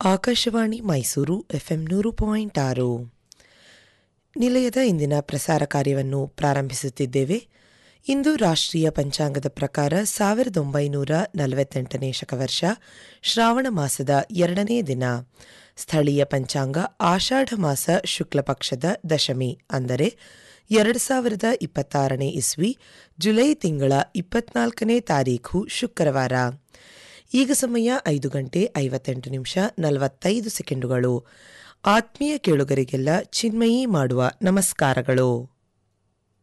Akashvani Mysuru FM ನೂರು point ಆರು ನಿಲಯದ ಇಂದಿನ ಪ್ರಸಾರ ಕಾರ್ಯವನ್ನು ಪ್ರಾರಂಭಿಸುತ್ತಿದ್ದೇವೆ ಇಂದು ರಾಷ್ಟ್ರೀಯ ಪಂಚಾಂಗದ ಪ್ರಕಾರ ಸಾವಿರದ ಒಂಬೈನೂರ ನಲವತ್ತೆಂಟನೇ ಶಕವರ್ಷ ಶ್ರಾವಣ ಮಾಸದ ಎರಡನೇ ದಿನ ಸ್ಥಳೀಯ ಪಂಚಾಂಗ ಆಷಾಢ ಮಾಸ ಶುಕ್ಲ ಪಕ್ಷದ ದಶಮಿ ಅಂದರೆ ಎರಡು ಸಾವಿರದ ಇಪ್ಪತ್ತಾರನೇ ಇಸ್ವಿ ಜುಲೈ ತಿಂಗಳ ಇಪ್ಪತ್ನಾಲ್ಕನೇ ತಾರೀಖು ಶುಕ್ರವಾರ ಈಗ ಸಮಯ ಐದು ಗಂಟೆ ಐವತ್ತೆಂಟು ನಿಮಿಷ ನಲವತ್ತೈದು ಸೆಕೆಂಡುಗಳು ಆತ್ಮೀಯ ಕೇಳುಗರಿಗೆಲ್ಲ ಚಿನ್ಮಯಿ ಮಾಡುವ ನಮಸ್ಕಾರಗಳು